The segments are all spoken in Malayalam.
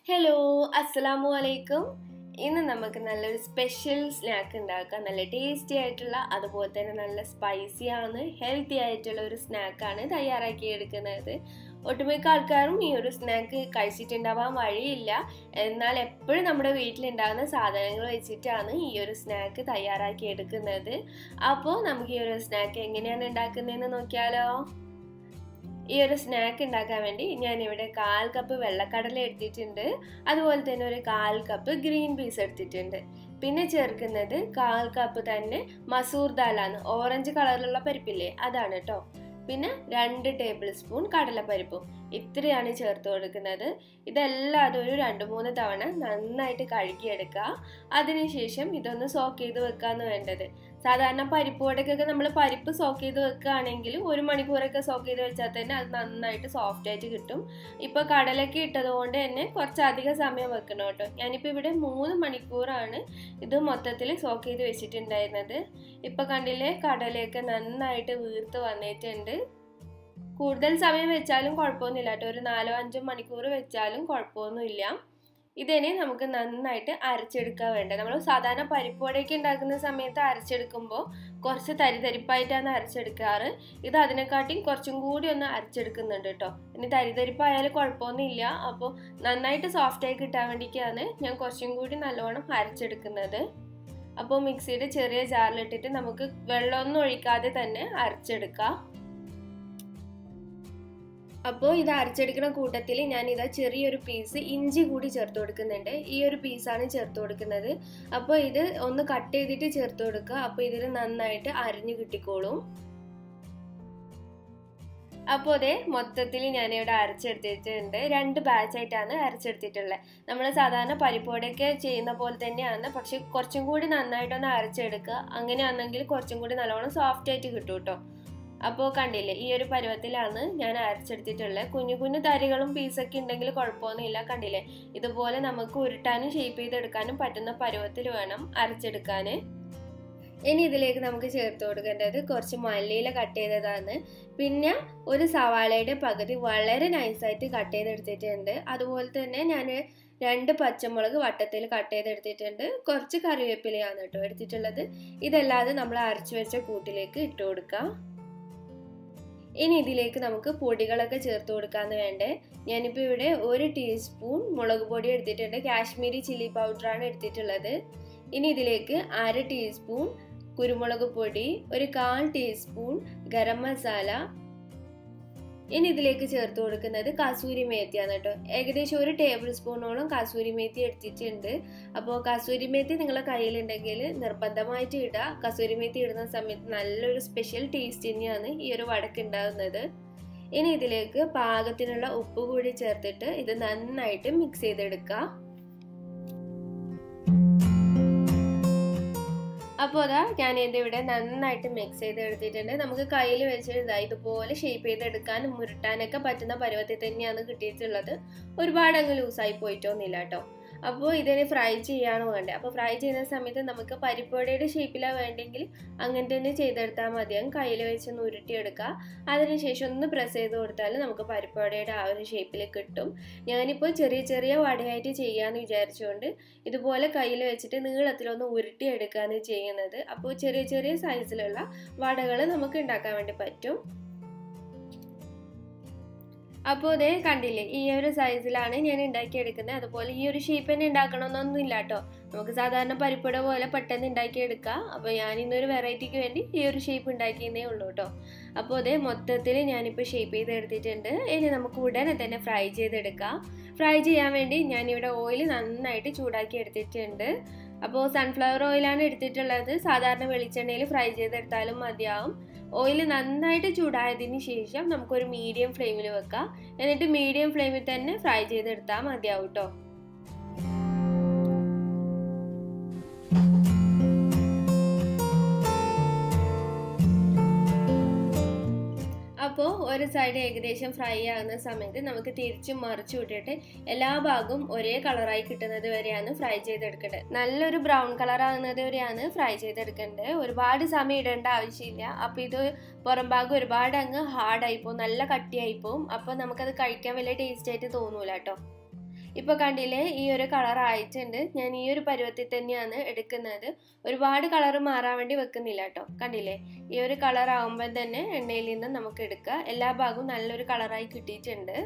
ഹലോ അസ്സലാമു അലൈക്കും ഇന്ന് നമുക്ക് നല്ലൊരു സ്പെഷ്യൽ സ്നാക്ക് ഉണ്ടാക്കാം നല്ല ടേസ്റ്റി ആയിട്ടുള്ള അതുപോലെ തന്നെ നല്ല സ്പൈസി ആണ് ഹെൽത്തി ആയിട്ടുള്ള ഒരു സ്നാക്കാണ് തയ്യാറാക്കി എടുക്കുന്നത് ഒട്ടുമിക്ക ആൾക്കാരും ഈ ഒരു സ്നാക്ക് കഴിച്ചിട്ടുണ്ടാവാൻ വഴിയില്ല എന്നാൽ എപ്പോഴും നമ്മുടെ വീട്ടിലുണ്ടാകുന്ന സാധനങ്ങൾ വെച്ചിട്ടാണ് ഈ ഒരു സ്നാക്ക് തയ്യാറാക്കി എടുക്കുന്നത് അപ്പോൾ നമുക്ക് ഈ ഒരു സ്നാക്ക് എങ്ങനെയാണ് ഉണ്ടാക്കുന്നതെന്ന് നോക്കിയാലോ ഈ ഒരു സ്നാക്ക് ഉണ്ടാക്കാൻ വേണ്ടി ഞാൻ ഇവിടെ കാൽ കപ്പ് വെള്ളക്കടല എടുത്തിട്ടുണ്ട് അതുപോലെ തന്നെ ഒരു കാൽ കപ്പ് ഗ്രീൻ പീസ് എടുത്തിട്ടുണ്ട് പിന്നെ ചേർക്കുന്നത് കാൽ കപ്പ് തന്നെ മസൂർ ദാലാണ് ഓറഞ്ച് കളറിലുള്ള പരിപ്പില്ലേ അതാണ് കേട്ടോ പിന്നെ രണ്ട് ടേബിൾ സ്പൂൺ കടലപ്പരിപ്പും ഇത്രയാണ് ചേർത്ത് കൊടുക്കുന്നത് ഇതെല്ലാം അതൊരു രണ്ട് മൂന്ന് തവണ നന്നായിട്ട് കഴുകിയെടുക്കുക അതിനുശേഷം ഇതൊന്ന് സോക്ക് ചെയ്ത് വെക്കാന്ന് വേണ്ടത് സാധാരണ പരിപ്പ് വടക്കൊക്കെ നമ്മൾ പരിപ്പ് സോക്ക് ചെയ്ത് വെക്കുകയാണെങ്കിൽ ഒരു മണിക്കൂറൊക്കെ സോക്ക് ചെയ്ത് വെച്ചാൽ തന്നെ അത് നന്നായിട്ട് സോഫ്റ്റ് ആയിട്ട് കിട്ടും ഇപ്പോൾ കടലൊക്കെ ഇട്ടതുകൊണ്ട് തന്നെ കുറച്ചധികം സമയം വെക്കണം കേട്ടോ ഞാനിപ്പോൾ ഇവിടെ മൂന്ന് മണിക്കൂറാണ് ഇത് മൊത്തത്തിൽ സോക്ക് ചെയ്ത് വെച്ചിട്ടുണ്ടായിരുന്നത് ഇപ്പോൾ കണ്ടില്ലേ കടലയൊക്കെ നന്നായിട്ട് വീർത്ത് വന്നിട്ടുണ്ട് കൂടുതൽ സമയം വെച്ചാലും കുഴപ്പമൊന്നുമില്ല കേട്ടോ ഒരു നാലോ അഞ്ചോ മണിക്കൂർ വെച്ചാലും കുഴപ്പമൊന്നുമില്ല ഇതിനെ നമുക്ക് നന്നായിട്ട് അരച്ചെടുക്കാൻ വേണ്ടത് നമ്മൾ സാധാരണ പരിപ്പ് വടയൊക്കെ ഉണ്ടാക്കുന്ന സമയത്ത് അരച്ചെടുക്കുമ്പോൾ കുറച്ച് തരിതരിപ്പായിട്ടാണ് അരച്ചെടുക്കാറ് ഇത് അതിനെക്കാട്ടിയും കുറച്ചും കൂടി ഒന്ന് അരച്ചെടുക്കുന്നുണ്ട് കേട്ടോ ഇനി തരിതരിപ്പായാലും കുഴപ്പമൊന്നുമില്ല അപ്പോൾ നന്നായിട്ട് സോഫ്റ്റായി കിട്ടാൻ വേണ്ടിയിട്ടാണ് ഞാൻ കുറച്ചും കൂടി നല്ലോണം അരച്ചെടുക്കുന്നത് അപ്പോൾ മിക്സിയുടെ ചെറിയ ജാറിലിട്ടിട്ട് നമുക്ക് വെള്ളമൊന്നും ഒഴിക്കാതെ തന്നെ അരച്ചെടുക്കാം അപ്പോൾ ഇത് അരച്ചെടുക്കുന്ന കൂട്ടത്തിൽ ഞാൻ ഇതാ ചെറിയൊരു പീസ് ഇഞ്ചി കൂടി ചേർത്ത് കൊടുക്കുന്നുണ്ട് ഈ ഒരു പീസാണ് ചേർത്ത് കൊടുക്കുന്നത് അപ്പോൾ ഇത് ഒന്ന് കട്ട് ചെയ്തിട്ട് ചേർത്ത് കൊടുക്കുക അപ്പോൾ ഇതിൽ നന്നായിട്ട് അരിഞ്ഞു കിട്ടിക്കോളും അപ്പോൾ അതെ മൊത്തത്തിൽ ഞാനിവിടെ അരച്ചെടുത്തിട്ടുണ്ട് രണ്ട് ബാച്ചായിട്ടാണ് അരച്ചെടുത്തിട്ടുള്ളത് നമ്മൾ സാധാരണ പരിപ്പോടെയൊക്കെ ചെയ്യുന്ന പോലെ തന്നെയാണ് പക്ഷെ കുറച്ചും കൂടി നന്നായിട്ടൊന്ന് അരച്ചെടുക്കുക അങ്ങനെയാണെങ്കിൽ കുറച്ചും കൂടി നല്ലോണം സോഫ്റ്റ് ആയിട്ട് കിട്ടും കേട്ടോ അപ്പോൾ കണ്ടില്ലേ ഈ ഒരു പരുവത്തിലാണ് ഞാൻ അരച്ചെടുത്തിട്ടുള്ളത് കുഞ്ഞു കുഞ്ഞു തരികളും പീസൊക്കെ ഉണ്ടെങ്കിൽ കുഴപ്പമൊന്നുമില്ല കണ്ടില്ലേ ഇതുപോലെ നമുക്ക് ഉരുട്ടാനും ഷേപ്പ് ചെയ്തെടുക്കാനും പറ്റുന്ന പരുവത്തിൽ വേണം അരച്ചെടുക്കാൻ ഇനി ഇതിലേക്ക് നമുക്ക് ചേർത്ത് കൊടുക്കേണ്ടത് കുറച്ച് മല്ലിയില കട്ട് ചെയ്തതാണ് പിന്നെ ഒരു സവാളയുടെ പകുതി വളരെ നൈസായിട്ട് കട്ട് ചെയ്തെടുത്തിട്ടുണ്ട് അതുപോലെ തന്നെ ഞാൻ രണ്ട് പച്ചമുളക് വട്ടത്തിൽ കട്ട് ചെയ്തെടുത്തിട്ടുണ്ട് കുറച്ച് കറിവേപ്പിലയാണ് കേട്ടോ എടുത്തിട്ടുള്ളത് ഇതല്ലാതെ നമ്മൾ അരച്ചു വെച്ച കൂട്ടിലേക്ക് ഇട്ട് കൊടുക്കാം ഇനി ഇതിലേക്ക് നമുക്ക് പൊടികളൊക്കെ ചേർത്ത് കൊടുക്കാമെന്ന് വേണ്ടേ ഞാനിപ്പോൾ ഇവിടെ ഒരു ടീസ്പൂൺ മുളക് പൊടി എടുത്തിട്ടുണ്ട് കാശ്മീരി ചില്ലി പൗഡറാണ് എടുത്തിട്ടുള്ളത് ഇനി ഇതിലേക്ക് അര ടീസ്പൂൺ കുരുമുളക് പൊടി ഒരു കാൽ ടീസ്പൂൺ ഗരം മസാല ഇനി ഇതിലേക്ക് ചേർത്ത് കൊടുക്കുന്നത് കസൂരി മേത്തിയാണ് കേട്ടോ ഏകദേശം ഒരു ടേബിൾ സ്പൂണോളം കസൂരി മേത്തി എടുത്തിട്ടുണ്ട് അപ്പോൾ കസൂരി മേത്തി നിങ്ങളെ കയ്യിലുണ്ടെങ്കിൽ നിർബന്ധമായിട്ട് ഇടുക കസൂരി മേത്തി ഇടുന്ന സമയത്ത് നല്ലൊരു സ്പെഷ്യൽ ടേസ്റ്റ് തന്നെയാണ് ഈ ഒരു വടക്ക് ഉണ്ടാകുന്നത് ഇനി ഇതിലേക്ക് പാകത്തിനുള്ള ഉപ്പ് കൂടി ചേർത്തിട്ട് ഇത് നന്നായിട്ട് മിക്സ് ചെയ്തെടുക്കുക അപ്പോൾ അതാ ഞാൻ എൻ്റെ ഇവിടെ നന്നായിട്ട് മിക്സ് ചെയ്ത് എടുത്തിട്ടുണ്ട് നമുക്ക് കയ്യിൽ വെച്ച് ഇതാ ഇതുപോലെ ഷേപ്പ് ചെയ്തെടുക്കാനും മുരുട്ടാനൊക്കെ പറ്റുന്ന പരുവത്തിൽ തന്നെയാണ് കിട്ടിയിട്ടുള്ളത് ഒരുപാട് അങ്ങ് ലൂസായി പോയിട്ടൊന്നുമില്ല കേട്ടോ അപ്പോൾ ഇതിന് ഫ്രൈ ചെയ്യാണ് വേണ്ടത് അപ്പോൾ ഫ്രൈ ചെയ്യുന്ന സമയത്ത് നമുക്ക് പരിപ്പുവടയുടെ ഷേപ്പിലാണ് വേണ്ടെങ്കിൽ അങ്ങനെ തന്നെ ചെയ്തെടുത്താൽ മതിയാകും കയ്യിൽ വെച്ച് ഒന്ന് ഉരുട്ടിയെടുക്കുക അതിനുശേഷം ഒന്ന് പ്രസ് ചെയ്ത് കൊടുത്താൽ നമുക്ക് പരിപ്പുവടയുടെ ആ ഒരു ഷേപ്പിൽ കിട്ടും ഞാനിപ്പോൾ ചെറിയ ചെറിയ വടയായിട്ട് ചെയ്യാമെന്ന് വിചാരിച്ചുകൊണ്ട് ഇതുപോലെ കയ്യിൽ വെച്ചിട്ട് നീളത്തിലൊന്ന് ഉരുട്ടിയെടുക്കുകയാണ് ചെയ്യുന്നത് അപ്പോൾ ചെറിയ ചെറിയ സൈസിലുള്ള വടകൾ നമുക്ക് ഉണ്ടാക്കാൻ വേണ്ടി പറ്റും അപ്പോൾ ഇതേ കണ്ടില്ലേ ഈ ഒരു സൈസിലാണ് ഞാൻ ഉണ്ടാക്കിയെടുക്കുന്നത് അതുപോലെ ഈ ഒരു ഷേപ്പ് തന്നെ ഉണ്ടാക്കണമെന്നൊന്നും ഇല്ല കേട്ടോ നമുക്ക് സാധാരണ പരിപ്പുട പോലെ പെട്ടെന്ന് ഉണ്ടാക്കിയെടുക്കാം അപ്പോൾ ഞാൻ ഇന്നൊരു വെറൈറ്റിക്ക് വേണ്ടി ഈ ഒരു ഷേപ്പ് ഉണ്ടാക്കിയെന്നേ ഉള്ളൂ കേട്ടോ അപ്പോൾ അതേ മൊത്തത്തിൽ ഞാനിപ്പോൾ ഷേപ്പ് ചെയ്തെടുത്തിട്ടുണ്ട് ഇനി നമുക്ക് ഉടനെ തന്നെ ഫ്രൈ ചെയ്തെടുക്കാം ഫ്രൈ ചെയ്യാൻ വേണ്ടി ഞാനിവിടെ ഓയിൽ നന്നായിട്ട് ചൂടാക്കി എടുത്തിട്ടുണ്ട് അപ്പോൾ സൺഫ്ലവർ ഓയിലാണ് എടുത്തിട്ടുള്ളത് സാധാരണ വെളിച്ചെണ്ണയിൽ ഫ്രൈ ചെയ്തെടുത്താലും മതിയാവും ഓയിൽ നന്നായിട്ട് ചൂടായതിന് ശേഷം നമുക്കൊരു മീഡിയം ഫ്ലെയിമിൽ വെക്കാം എന്നിട്ട് മീഡിയം ഫ്ലെയിമിൽ തന്നെ ഫ്രൈ ചെയ്തെടുത്താൽ മതിയാവും കേട്ടോ അപ്പോൾ ഒരു സൈഡ് ഏകദേശം ഫ്രൈ ആകുന്ന സമയത്ത് നമുക്ക് തിരിച്ചും മറിച്ചു വിട്ടിട്ട് എല്ലാ ഭാഗവും ഒരേ കളറായി കിട്ടുന്നത് വരെയാണ് ഫ്രൈ ചെയ്തെടുക്കേണ്ടത് നല്ലൊരു ബ്രൗൺ കളർ ആകുന്നത് വരെയാണ് ഫ്രൈ ചെയ്തെടുക്കേണ്ടത് ഒരുപാട് സമയം ഇടേണ്ട ആവശ്യമില്ല അപ്പോൾ ഇത് പുറം ഭാഗം ഒരുപാട് അങ്ങ് ഹാർഡായി പോകും നല്ല കട്ടിയായി പോകും അപ്പോൾ നമുക്കത് കഴിക്കാൻ വലിയ ടേസ്റ്റ് ആയിട്ട് തോന്നൂല കേട്ടോ ഇപ്പോൾ കണ്ടില്ലേ ഈ ഒരു കളർ ആയിട്ടുണ്ട് ഞാൻ ഈ ഒരു പരുവത്തിൽ തന്നെയാണ് എടുക്കുന്നത് ഒരുപാട് കളർ മാറാൻ വേണ്ടി വെക്കുന്നില്ല കേട്ടോ കണ്ടില്ലേ ഈ ഒരു കളർ ആകുമ്പോൾ തന്നെ എണ്ണയിൽ നിന്ന് നമുക്ക് എടുക്കുക എല്ലാ ഭാഗവും നല്ലൊരു കളറായി കിട്ടിയിട്ടുണ്ട്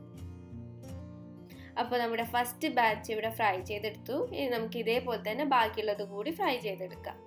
അപ്പോൾ നമ്മുടെ ഫസ്റ്റ് ബാച്ച് ഇവിടെ ഫ്രൈ ചെയ്തെടുത്തു ഇനി നമുക്ക് ഇതേപോലെ തന്നെ ബാക്കിയുള്ളത് കൂടി ഫ്രൈ ചെയ്തെടുക്കാം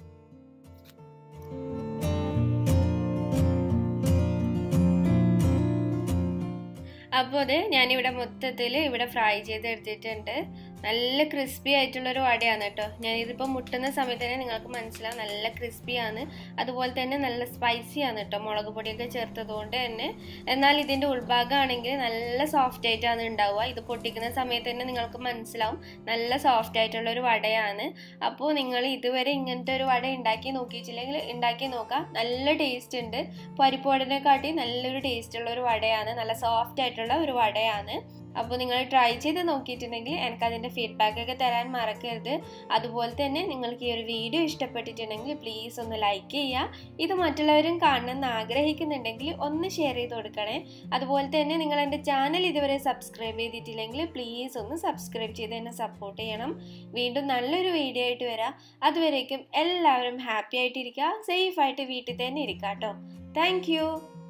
അപ്പോൾ അത് ഞാനിവിടെ മൊത്തത്തിൽ ഇവിടെ ഫ്രൈ ചെയ്തെടുത്തിട്ടുണ്ട് നല്ല ക്രിസ്പി ആയിട്ടുള്ളൊരു വടയാണ് കേട്ടോ ഞാനിതിപ്പോൾ മുട്ടുന്ന സമയത്ത് തന്നെ നിങ്ങൾക്ക് മനസ്സിലാവും നല്ല ക്രിസ്പിയാണ് അതുപോലെ തന്നെ നല്ല സ്പൈസിയാണ് കേട്ടോ മുളക് പൊടിയൊക്കെ ചേർത്തതുകൊണ്ട് തന്നെ എന്നാൽ ഇതിൻ്റെ ഉൾഭാഗമാണെങ്കിൽ നല്ല സോഫ്റ്റ് ആയിട്ടാണ് ഉണ്ടാവുക ഇത് പൊട്ടിക്കുന്ന സമയത്ത് തന്നെ നിങ്ങൾക്ക് മനസ്സിലാവും നല്ല സോഫ്റ്റ് ആയിട്ടുള്ളൊരു വടയാണ് അപ്പോൾ നിങ്ങൾ ഇതുവരെ ഇങ്ങനത്തെ ഒരു വട ഉണ്ടാക്കി നോക്കിയിട്ടില്ലെങ്കിൽ ഉണ്ടാക്കി നോക്കാം നല്ല ടേസ്റ്റ് ഉണ്ട് പരിപ്പ് വടനെക്കാട്ടി നല്ലൊരു ടേസ്റ്റ് ഉള്ള ഒരു വടയാണ് നല്ല സോഫ്റ്റ് ആയിട്ടുള്ള ഒരു വടയാണ് അപ്പോൾ നിങ്ങൾ ട്രൈ ചെയ്ത് നോക്കിയിട്ടുണ്ടെങ്കിൽ എനിക്ക് അതിൻ്റെ ഫീഡ്ബാക്ക് ഒക്കെ തരാൻ മറക്കരുത് അതുപോലെ തന്നെ നിങ്ങൾക്ക് ഈ ഒരു വീഡിയോ ഇഷ്ടപ്പെട്ടിട്ടുണ്ടെങ്കിൽ പ്ലീസ് ഒന്ന് ലൈക്ക് ചെയ്യുക ഇത് മറ്റുള്ളവരും കാണണമെന്ന് ആഗ്രഹിക്കുന്നുണ്ടെങ്കിൽ ഒന്ന് ഷെയർ ചെയ്ത് കൊടുക്കണേ അതുപോലെ തന്നെ നിങ്ങൾ എൻ്റെ ചാനൽ ഇതുവരെ സബ്സ്ക്രൈബ് ചെയ്തിട്ടില്ലെങ്കിൽ പ്ലീസ് ഒന്ന് സബ്സ്ക്രൈബ് ചെയ്ത് എന്നെ സപ്പോർട്ട് ചെയ്യണം വീണ്ടും നല്ലൊരു വീഡിയോ ആയിട്ട് വരാം അതുവരേക്കും എല്ലാവരും ഹാപ്പി ആയിട്ടിരിക്കുക സേഫ് ആയിട്ട് വീട്ടിൽ തന്നെ ഇരിക്കുക കേട്ടോ താങ്ക്